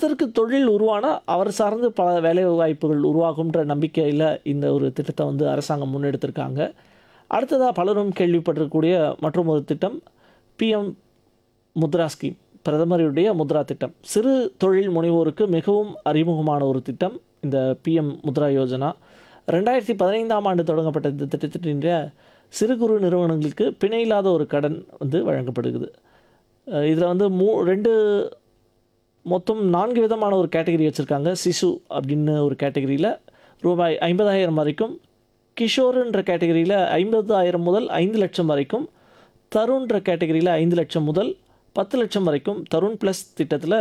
ஒருத்தருக்கு தொழில் உருவானால் அவர் சார்ந்து பல வேலை வாய்ப்புகள் உருவாகுன்ற நம்பிக்கையில் இந்த ஒரு திட்டத்தை வந்து அரசாங்கம் முன்னெடுத்திருக்காங்க அடுத்ததாக பலரும் கேள்விப்பட்டிருக்கக்கூடிய மற்றும் ஒரு திட்டம் பிஎம் முத்ரா ஸ்கீம் பிரதமருடைய முத்ரா திட்டம் சிறு தொழில் முனைவோருக்கு மிகவும் அறிமுகமான ஒரு திட்டம் இந்த பிஎம் முத்ரா யோஜனா ரெண்டாயிரத்தி பதினைந்தாம் ஆண்டு தொடங்கப்பட்ட இந்த திட்டத்தின் சிறு குறு நிறுவனங்களுக்கு பிணையில்லாத ஒரு கடன் வந்து வழங்கப்படுகிறது இதில் வந்து மூ ரெண்டு மொத்தம் நான்கு விதமான ஒரு கேட்டகரி வச்சுருக்காங்க சிசு அப்படின்னு ஒரு கேட்டகரியில் ரூபாய் ஐம்பதாயிரம் வரைக்கும் கிஷோருன்ற கேட்டகரியில் ஐம்பதாயிரம் முதல் ஐந்து லட்சம் வரைக்கும் தருண்ன்ற கேட்டகரியில் ஐந்து லட்சம் முதல் பத்து லட்சம் வரைக்கும் தருண் ப்ளஸ் திட்டத்தில்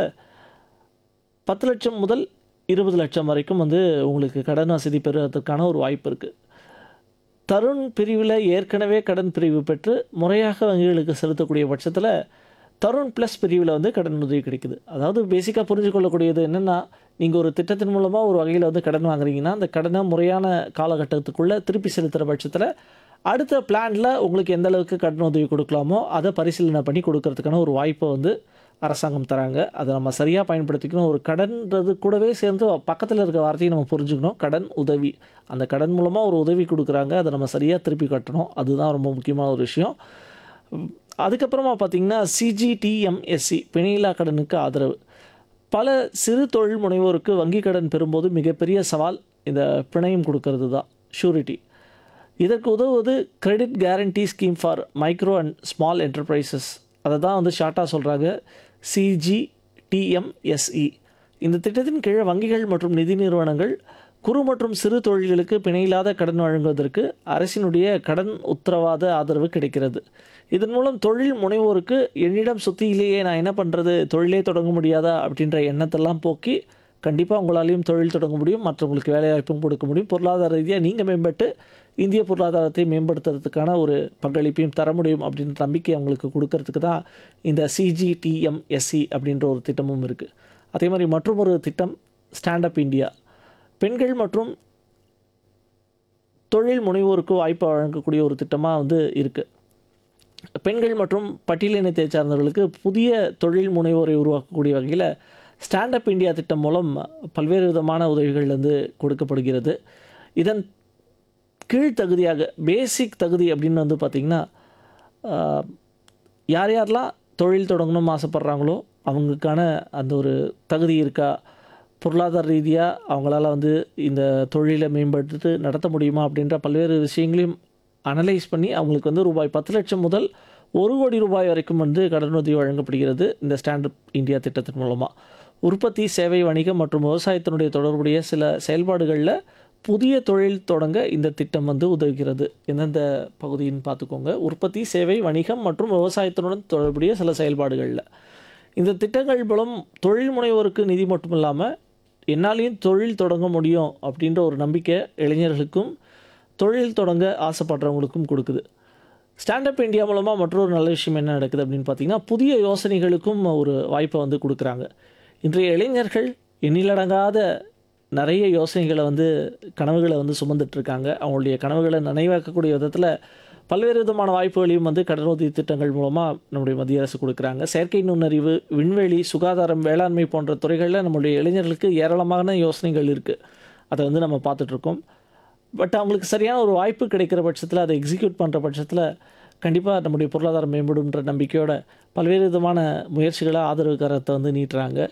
பத்து லட்சம் முதல் இருபது லட்சம் வரைக்கும் வந்து உங்களுக்கு கடன் வசதி பெறுவதற்கான ஒரு வாய்ப்பு இருக்குது தருண் பிரிவில் ஏற்கனவே கடன் பிரிவு பெற்று முறையாக வங்கிகளுக்கு செலுத்தக்கூடிய பட்சத்தில் தருண் ப்ளஸ் பிரிவில் வந்து கடன் உதவி கிடைக்குது அதாவது பேசிக்காக புரிஞ்சு கொள்ளக்கூடியது என்னென்னா நீங்கள் ஒரு திட்டத்தின் மூலமாக ஒரு வகையில் வந்து கடன் வாங்குறீங்கன்னா அந்த கடனை முறையான காலகட்டத்துக்குள்ளே திருப்பி செலுத்துகிற பட்சத்தில் அடுத்த பிளானில் உங்களுக்கு எந்த அளவுக்கு கடன் உதவி கொடுக்கலாமோ அதை பரிசீலனை பண்ணி கொடுக்கறதுக்கான ஒரு வாய்ப்பை வந்து அரசாங்கம் தராங்க அதை நம்ம சரியாக பயன்படுத்திக்கணும் ஒரு கடன்றது கூடவே சேர்ந்து பக்கத்தில் இருக்க வார்த்தையை நம்ம புரிஞ்சுக்கணும் கடன் உதவி அந்த கடன் மூலமாக ஒரு உதவி கொடுக்குறாங்க அதை நம்ம சரியாக திருப்பி கட்டணும் அதுதான் ரொம்ப முக்கியமான ஒரு விஷயம் அதுக்கப்புறமா பார்த்திங்கன்னா சிஜிடிஎம்எஸ்சி பிணையில்லா கடனுக்கு ஆதரவு பல சிறு தொழில் முனைவோருக்கு வங்கி கடன் பெறும்போது மிகப்பெரிய சவால் இந்த பிணையம் கொடுக்கறது தான் ஷூரிட்டி இதற்கு உதவுவது credit guarantee scheme for micro and small enterprises அதை தான் வந்து ஷார்ட்டாக சொல்கிறாங்க சிஜிடிஎம்எஸ்இ இந்த திட்டத்தின் கீழ் வங்கிகள் மற்றும் நிதி நிறுவனங்கள் குறு மற்றும் சிறு தொழில்களுக்கு பிணையில்லாத கடன் வழங்குவதற்கு அரசினுடைய கடன் உத்தரவாத ஆதரவு கிடைக்கிறது இதன் மூலம் தொழில் முனைவோருக்கு என்னிடம் சுத்தியிலேயே நான் என்ன பண்ணுறது தொழிலே தொடங்க முடியாதா அப்படின்ற எண்ணத்தெல்லாம் போக்கி கண்டிப்பாக உங்களாலையும் தொழில் தொடங்க முடியும் மற்றவங்களுக்கு வேலைவாய்ப்பும் கொடுக்க முடியும் பொருளாதார ரீதியாக நீங்கள் மேம்பட்டு இந்திய பொருளாதாரத்தை மேம்படுத்துறதுக்கான ஒரு பங்களிப்பையும் தர முடியும் அப்படின்ற நம்பிக்கை அவங்களுக்கு கொடுக்கறதுக்கு தான் இந்த சிஜிடிஎம்எஸ்சி அப்படின்ற ஒரு திட்டமும் இருக்குது அதே மாதிரி மற்றும் ஒரு திட்டம் ஸ்டாண்டப் இந்தியா பெண்கள் மற்றும் தொழில் முனைவோருக்கு வாய்ப்பு வழங்கக்கூடிய ஒரு திட்டமாக வந்து இருக்குது பெண்கள் மற்றும் பட்டியலினத்தை சார்ந்தவர்களுக்கு புதிய தொழில் முனைவோரை உருவாக்கக்கூடிய வகையில் ஸ்டாண்டப் இந்தியா திட்டம் மூலம் பல்வேறு விதமான உதவிகள் வந்து கொடுக்கப்படுகிறது இதன் கீழ் தகுதியாக பேசிக் தகுதி அப்படின்னு வந்து பார்த்திங்கன்னா யார் யாரெல்லாம் தொழில் தொடங்கணும்னு ஆசைப்பட்றாங்களோ அவங்களுக்கான அந்த ஒரு தகுதி இருக்கா பொருளாதார ரீதியாக அவங்களால வந்து இந்த தொழிலை மேம்படுத்தி நடத்த முடியுமா அப்படின்ற பல்வேறு விஷயங்களையும் அனலைஸ் பண்ணி அவங்களுக்கு வந்து ரூபாய் பத்து லட்சம் முதல் ஒரு கோடி ரூபாய் வரைக்கும் வந்து கடனுதவி வழங்கப்படுகிறது இந்த ஸ்டாண்டப் இந்தியா திட்டத்தின் மூலமாக உற்பத்தி சேவை வணிகம் மற்றும் விவசாயத்தினுடைய தொடர்புடைய சில செயல்பாடுகளில் புதிய தொழில் தொடங்க இந்த திட்டம் வந்து உதவுகிறது எந்தெந்த பகுதின்னு பார்த்துக்கோங்க உற்பத்தி சேவை வணிகம் மற்றும் விவசாயத்தினுடன் தொடர்புடைய சில செயல்பாடுகளில் இந்த திட்டங்கள் மூலம் தொழில் முனைவோருக்கு நிதி மட்டும் இல்லாமல் என்னாலையும் தொழில் தொடங்க முடியும் அப்படின்ற ஒரு நம்பிக்கை இளைஞர்களுக்கும் தொழில் தொடங்க ஆசைப்படுறவங்களுக்கும் கொடுக்குது ஸ்டாண்டப் இந்தியா மூலமாக மற்றொரு நல்ல விஷயம் என்ன நடக்குது அப்படின்னு பார்த்தீங்கன்னா புதிய யோசனைகளுக்கும் ஒரு வாய்ப்பை வந்து கொடுக்குறாங்க இன்றைய இளைஞர்கள் எண்ணிலடங்காத நிறைய யோசனைகளை வந்து கனவுகளை வந்து சுமந்துட்டுருக்காங்க அவங்களுடைய கனவுகளை நினைவாக்கக்கூடிய விதத்தில் பல்வேறு விதமான வாய்ப்புகளையும் வந்து கடனுதவி திட்டங்கள் மூலமாக நம்முடைய மத்திய அரசு கொடுக்குறாங்க செயற்கை நுண்ணறிவு விண்வெளி சுகாதாரம் வேளாண்மை போன்ற துறைகளில் நம்முடைய இளைஞர்களுக்கு ஏராளமான யோசனைகள் இருக்குது அதை வந்து நம்ம பார்த்துட்ருக்கோம் பட் அவங்களுக்கு சரியான ஒரு வாய்ப்பு கிடைக்கிற பட்சத்தில் அதை எக்ஸிக்யூட் பண்ணுற பட்சத்தில் கண்டிப்பாக நம்முடைய பொருளாதாரம் மேம்படும்ன்ற நம்பிக்கையோட பல்வேறு விதமான முயற்சிகளை ஆதரவு கரத்தை வந்து நீட்டுறாங்க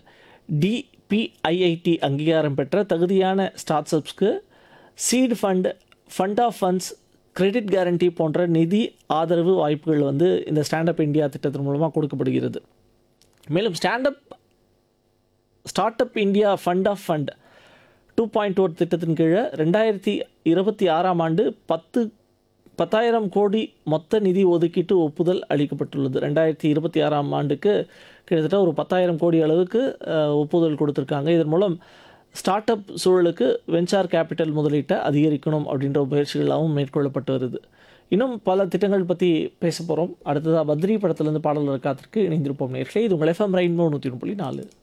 டிபிஐஐடி அங்கீகாரம் பெற்ற தகுதியான ஸ்டார்ட் அப்ஸ்க்கு seed fund fund of funds credit guarantee போன்ற நிதி ஆதரவு வாய்ப்புகள் வந்து இந்த ஸ்டாண்டப் இந்தியா திட்டத்தின் மூலமாக கொடுக்கப்படுகிறது மேலும் standup start up India fund of fund two point ஓர் திட்டத்தின் கீழே ரெண்டாயிரத்தி இருபத்தி ஆறாம் ஆண்டு பத்து பத்தாயிரம் கோடி மொத்த நிதி ஒதுக்கீட்டு ஒப்புதல் அளிக்கப்பட்டுள்ளது ரெண்டாயிரத்தி இருபத்தி ஆறாம் ஆண்டுக்கு கிட்டத்தட்ட ஒரு பத்தாயிரம் கோடி அளவுக்கு அஹ், ஒப்புதல் கொடுத்துருக்காங்க இதன் மூலம் ஸ்டார்ட் அப் சூழலுக்கு வெஞ்சார் கேபிட்டல் முதலீட்டை அதிகரிக்கணும் அப்படின்ற முயற்சிகளாகவும் மேற்கொள்ளப்பட்டு வருது இன்னும் பல திட்டங்கள் பற்றி பேச போகிறோம் அடுத்ததாக பத்ரி படத்துலேருந்து பாடல்கள் காத்திருக்கு இணைந்திருப்போம் நேர்களே இது உங்கள் எஃப்எம் ரெயின்போ நூற்றி புள்ளி நாலு